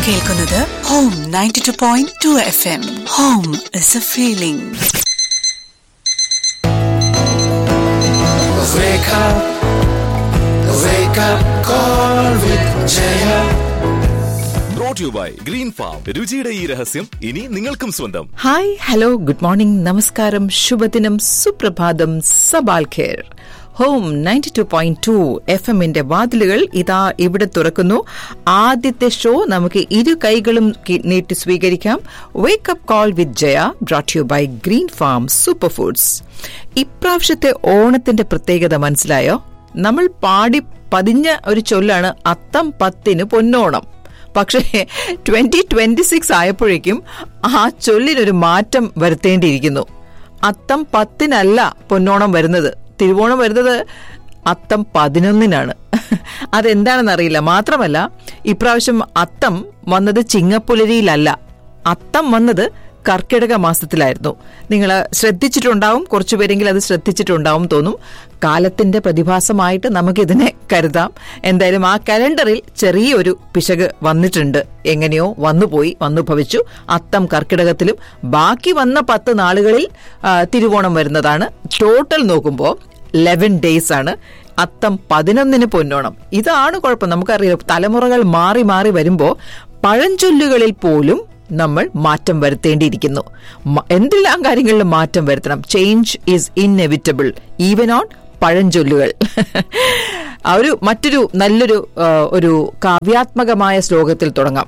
കേൾക്കുന്നത് Home ninety two point two F M home is a feeling Wake up, wake up, call with Jaya. Brought you by Green Farm രുചിയുടെ ഈ രഹസ്യം ഇനി നിങ്ങൾക്കും സ്വന്തം hi hello good morning നമസ്കാരം ശുഭദിനം സുപ്രഭാതം സബാൽ ഖേർ Home ninety two point two F എമ്മിന്റെ വാതിലുകൾ ഇതാ ഇവിടെ തുറക്കുന്നു ആദ്യത്തെ ഷോ നമുക്ക് ഇരു കൈകളും കി- നീട്ടി സ്വീകരിക്കാം wake up call with Jaya brought you by Green Farm super foods ഇപ്രാവശ്യത്തെ ഓണത്തിന്റെ പ്രത്യേകത മനസ്സിലായോ നമ്മൾ പാടി പതിഞ്ഞ ഒരു ചൊല്ലാണ് അത്തം പത്തിന് പൊന്നോണം പക്ഷേ ട്വന്റി ട്വന്റി സിക്സ് ആയപ്പോഴേക്കും ആ ചൊല്ലിനൊരു മാറ്റം വരുത്തേണ്ടിയിരിക്കുന്നു അത്തം പത്തിനല്ല പൊന്നോണം വരുന്നത് തിരുവോണം വരുന്നത് അത്തം പതിനൊന്നിനാണ് അതെന്താണെന്നറിയില്ല മാത്രമല്ല ഇപ്രാവശ്യം അത്തം വന്നത് ചിങ്ങപ്പുലരിയിലല്ല അത്തം വന്നത് കർക്കിടക മാസത്തിലായിരുന്നു നിങ്ങൾ ശ്രദ്ധിച്ചിട്ടുണ്ടാവും കുറച്ചുപേരെങ്കിലും അത് ശ്രദ്ധിച്ചിട്ടുണ്ടാവും തോന്നും കാലത്തിന്റെ പ്രതിഭാസമായിട്ട് നമുക്കിതിനെ കരുതാം എന്തായാലും ആ കലണ്ടറിൽ ചെറിയൊരു പിശക് വന്നിട്ടുണ്ട് എങ്ങനെയോ വന്നുപോയി വന്നു ഭവിച്ചു അത്തം കർക്കിടകത്തിലും ബാക്കി വന്ന പത്ത് നാളുകളിൽ ആ, തിരുവോണം വരുന്നതാണ് ടോട്ടൽ നോക്കുമ്പോൾ ലെവൻ ഡേയ്സ് ആണ് അത്തം പതിനൊന്നിന് പൊന്നോണം ഇതാണ് കുഴപ്പം നമുക്കറിയാം തലമുറകൾ മാറി മാറി വരുമ്പോൾ പഴഞ്ചൊല്ലുകളിൽ പോലും നമ്മൾ മാറ്റം വരുത്തേണ്ടിയിരിക്കുന്നു മ- എന്തെല്ലാം കാര്യങ്ങളിലും മാറ്റം വരുത്തണം change is inevitable even on പഴഞ്ചൊല്ലുകൾ ആ ഒരു മറ്റൊരു നല്ലൊരു ആ, ഒരു കാവ്യാത്മകമായ ശ്ലോകത്തിൽ തുടങ്ങാം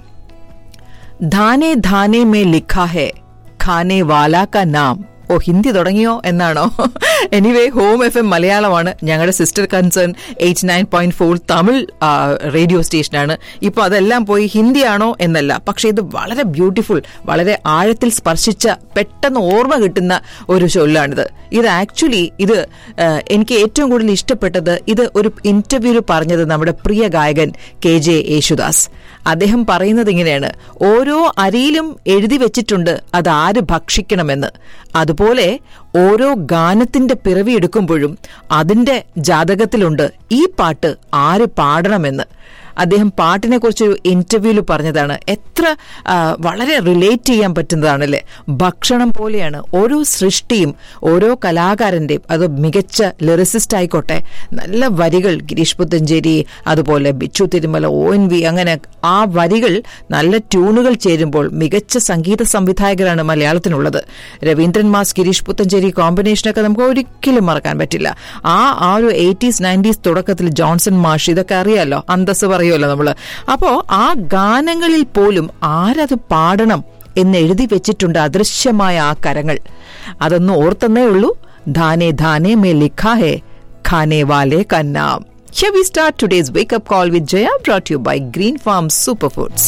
ധാനെ ധാനെ മേ ലിഖാ ഹെ ഖാനെ വാലാ കാ നാം ഓ ഹിന്ദി തുടങ്ങിയോ എന്നാണോ എനിവേ ഹോം എഫ് എം മലയാളമാണ് ഞങ്ങളുടെ sister concern eight nine point four Tamil ആ, റേഡിയോ സ്റ്റേഷനാണ് ഇപ്പോൾ അതെല്ലാം പോയി ഹിന്ദിയാണോ എന്നല്ല പക്ഷേ ഇത് വളരെ ബ്യൂട്ടിഫുൾ വളരെ ആഴത്തിൽ സ്പർശിച്ച പെട്ടെന്ന് ഓർമ്മ കിട്ടുന്ന ഒരു ചൊല്ലാണിത് ഇത് ആക്ച്വലി ഇത് ആ, എനിക്ക് ഏറ്റവും കൂടുതൽ ഇഷ്ടപ്പെട്ടത് ഇത് ഒരു ഇന്റർവ്യൂവിൽ പറഞ്ഞത് നമ്മുടെ പ്രിയ ഗായകൻ കെ ജെ യേശുദാസ് അദ്ദേഹം പറയുന്നത് ഇങ്ങനെയാണ് ഓരോ അരിയിലും എഴുതി വെച്ചിട്ടുണ്ട് അത് ആര് ഭക്ഷിക്കണമെന്ന് അതുപോലെ ഓരോ ഗാനത്തിന്റെ പിറവി എടുക്കുമ്പോഴും അതിന്റെ ജാതകത്തിലുണ്ട് ഈ പാട്ട് ആര് പാടണമെന്ന് അദ്ദേഹം പാട്ടിനെ കുറിച്ചൊരു ഇന്റർവ്യൂവിൽ പറഞ്ഞതാണ് എത്ര ആ, വളരെ റിലേറ്റ് ചെയ്യാൻ പറ്റുന്നതാണല്ലേ ഭക്ഷണം പോലെയാണ് ഓരോ സൃഷ്ടിയും ഓരോ കലാകാരന്റെയും അത് മികച്ച ലിറിസിസ്റ്റ് ആയിക്കോട്ടെ നല്ല വരികൾ ഗിരീഷ് പുത്തഞ്ചേരി അതുപോലെ ബിച്ചു തിരുമല ഒ എൻ വി അങ്ങനെ ആ വരികൾ നല്ല ട്യൂണുകൾ ചേരുമ്പോൾ മികച്ച സംഗീത സംവിധായകരാണ് മലയാളത്തിനുള്ളത് രവീന്ദ്രൻ മാസ് ഗിരീഷ് പുത്തഞ്ചേരി കോമ്പിനേഷനൊക്കെ നമുക്ക് ഒരിക്കലും മറക്കാൻ പറ്റില്ല ആ ആ ഒരു എയ്റ്റീസ് നയൻറ്റീസ് തുടക്കത്തിൽ ജോൺസൺ മാഷ് ഇതൊക്കെ അറിയാലോ അന്തസ് പറയുമല്ലോ നമ്മള് അപ്പോ ആ ഗാനങ്ങളിൽ പോലും ആരത് പാടണം എന്ന് എഴുതി വെച്ചിട്ടുണ്ട് അദൃശ്യമായ ആ കരങ്ങൾ അതൊന്ന് ഓർത്തെന്നേ ഉള്ളൂ ധാനെ ധാനെ മേ ലിഖാ ഹേ ഖാനെ വാലെ കന്നാം Here we start today's wake up call with Jaya brought to you by Green Farm Superfoods.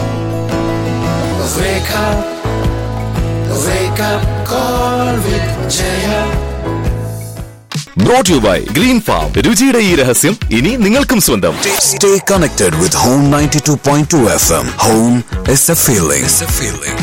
Wake up, wake up, call with Jaya. Brought you by Green Farm രുചിയുടെ ഈ രഹസ്യം ഇനി നിങ്ങൾക്കും സ്വന്തം Stay connected with Home 92.2 FM. Home is a feeling. Is a feeling.